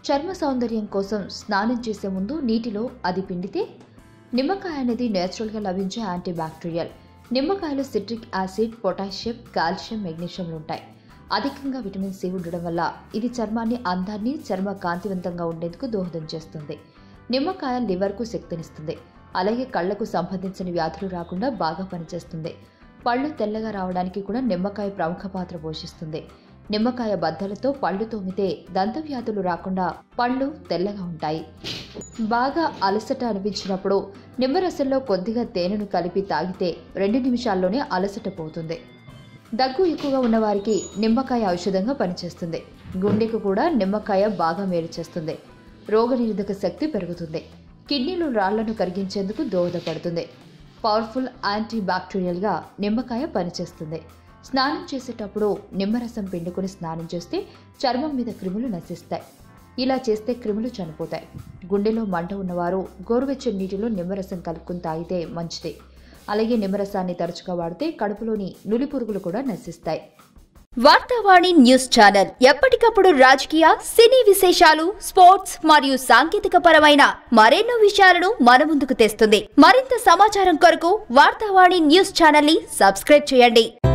చర్మ సౌందర్యం కోసం స్నానం చేసే ముందు నీటిలో అది పిండితే నిమ్మకాయ అనేది నేచురల్గా లభించే యాంటీ బ్యాక్టీరియల్ నిమ్మకాయలో సిట్రిక్ యాసిడ్ పొటాషియం కాల్షియం మెగ్నీషియంలు ఉంటాయి అధికంగా విటమిన్ సి ఉండడం వల్ల ఇది చర్మాన్ని అందాన్ని చర్మ కాంతివంతంగా ఉండేందుకు దోహదం చేస్తుంది నిమ్మకాయ లివర్కు శక్తినిస్తుంది అలాగే కళ్లకు సంబంధించిన వ్యాధులు రాకుండా బాగా పనిచేస్తుంది పళ్ళు తెల్లగా రావడానికి కూడా నిమ్మకాయ ప్రముఖ పాత్ర పోషిస్తుంది నిమ్మకాయ బద్దలతో పళ్ళు తోమితే దంతవ్యాధులు రాకుండా పళ్ళు తెల్లగా ఉంటాయి బాగా అలసట అనిపించినప్పుడు నిమ్మరసంలో కొద్దిగా తేనెను కలిపి తాగితే రెండు నిమిషాల్లోనే అలసట పోతుంది దగ్గు ఎక్కువగా ఉన్నవారికి నిమ్మకాయ ఔషధంగా పనిచేస్తుంది గుండెకు కూడా నిమ్మకాయ బాగా మేలు చేస్తుంది రోగనిరోధక శక్తి పెరుగుతుంది కిడ్నీలు రాళ్లను కరిగించేందుకు దోహదపడుతుంది పవర్ఫుల్ యాంటీ బ్యాక్టీరియల్గా నిమ్మకాయ పనిచేస్తుంది స్నానం చేసేటప్పుడు నిమ్మరసం పిండుకొని స్నానం చేస్తే చర్మం మీద క్రిములు నశిస్తాయి ఇలా చేస్తే క్రిములు చనిపోతాయి గుండెలో మంట ఉన్నవారు గోరువెచ్చని నీటిలో నిమ్మరసం కలుపుకుని తాగితే మంచిది అలాగే నిమ్మరసాన్ని తరచుగా వాడితే కడుపులోని నులి పురుగులు కూడా నశిస్తాయి వార్తావాణి న్యూస్ ఛానల్ ఎప్పటికప్పుడు రాజకీయ సినీ విశేషాలు స్పోర్ట్స్ మరియు సాంకేతిక పరమైన మరెన్నో విషయాలను మన ముందుకు తెస్తుంది మరింత సమాచారం కొరకు వార్తావాణి న్యూస్ ఛానల్ ని సబ్స్క్రైబ్ చేయండి